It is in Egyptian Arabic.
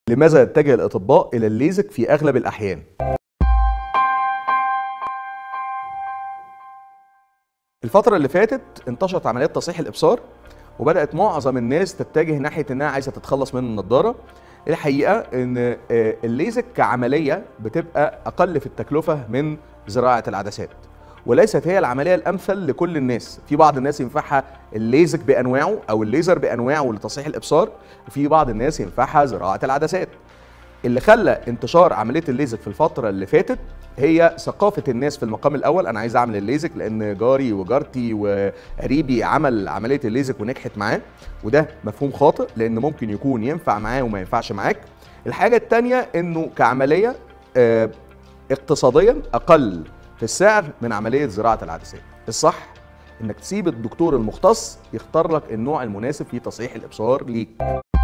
لماذا يتجه الاطباء الى الليزك في اغلب الاحيان الفترة اللي فاتت انتشرت عمليات تصحيح الابصار وبدات معظم الناس تتجه ناحيه انها عايزه تتخلص من النضاره الحقيقه ان آه، الليزك كعمليه بتبقى اقل في التكلفه من زراعه العدسات وليست هي العمليه الامثل لكل الناس في بعض الناس ينفعها الليزك بانواعه او الليزر بانواعه لتصحيح الابصار وفي بعض الناس ينفعها زراعه العدسات اللي خلى انتشار عمليه الليزك في الفتره اللي فاتت هي ثقافه الناس في المقام الاول انا عايز اعمل الليزك لان جاري وجارتي وقريبي عمل عمليه الليزك ونجحت معاه وده مفهوم خاطئ لان ممكن يكون ينفع معاه وما ينفعش معاك الحاجه الثانيه انه كعمليه آه، اقتصاديا اقل في السعر من عمليه زراعه العدسات الصح انك تسيب الدكتور المختص يختار لك النوع المناسب في تصحيح الابصار ليك